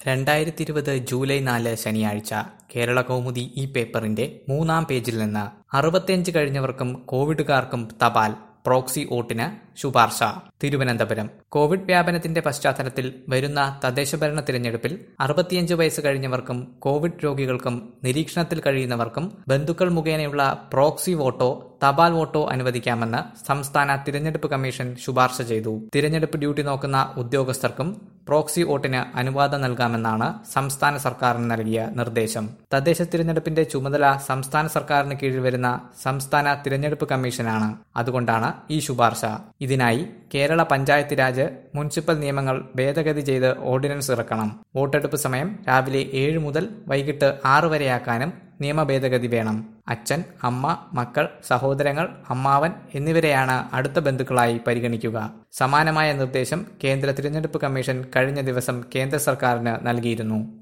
രണ്ടായിരത്തി ഇരുപത് ജൂലൈ നാല് ശനിയാഴ്ച കേരള കൗമുദി ഈ പേപ്പറിന്റെ മൂന്നാം പേജിൽ നിന്ന് അറുപത്തിയഞ്ച് കഴിഞ്ഞവർക്കും കോവിഡുകാർക്കും തപാൽ പ്രോക്സി വോട്ടിന് ശുപാർശ തിരുവനന്തപുരം കോവിഡ് വ്യാപനത്തിന്റെ പശ്ചാത്തലത്തിൽ വരുന്ന തദ്ദേശഭരണ തിരഞ്ഞെടുപ്പിൽ അറുപത്തിയഞ്ച് വയസ്സ് കഴിഞ്ഞവർക്കും കോവിഡ് രോഗികൾക്കും നിരീക്ഷണത്തിൽ കഴിയുന്നവർക്കും ബന്ധുക്കൾ മുഖേനയുള്ള പ്രോക്സി വോട്ടോ തപാൽ വോട്ടോ അനുവദിക്കാമെന്ന് സംസ്ഥാന തിരഞ്ഞെടുപ്പ് കമ്മീഷൻ ശുപാർശ ചെയ്തു തിരഞ്ഞെടുപ്പ് ഡ്യൂട്ടി നോക്കുന്ന ഉദ്യോഗസ്ഥർക്കും പ്രോക്സി വോട്ടിന് അനുവാദം നൽകാമെന്നാണ് സംസ്ഥാന സർക്കാരിന് നൽകിയ നിർദ്ദേശം തദ്ദേശ തിരഞ്ഞെടുപ്പിന്റെ ചുമതല സംസ്ഥാന സർക്കാരിന് കീഴിൽ വരുന്ന സംസ്ഥാന തിരഞ്ഞെടുപ്പ് കമ്മീഷനാണ് അതുകൊണ്ടാണ് ഈ ശുപാർശ ഇതിനായി കേരള പഞ്ചായത്ത് രാജ് മുനിസിപ്പൽ നിയമങ്ങൾ ഭേദഗതി ചെയ്ത് ഓർഡിനൻസ് ഇറക്കണം വോട്ടെടുപ്പ് സമയം രാവിലെ ഏഴ് മുതൽ വൈകിട്ട് ആറ് വരെയാക്കാനും നിയമ ഭേദഗതി വേണം അച്ഛൻ അമ്മ മക്കൾ സഹോദരങ്ങൾ അമ്മാവൻ എന്നിവരെയാണ് അടുത്ത ബന്ധുക്കളായി പരിഗണിക്കുക സമാനമായ നിർദ്ദേശം കേന്ദ്ര തിരഞ്ഞെടുപ്പ് കമ്മീഷൻ കഴിഞ്ഞ ദിവസം കേന്ദ്ര സർക്കാരിന് നൽകിയിരുന്നു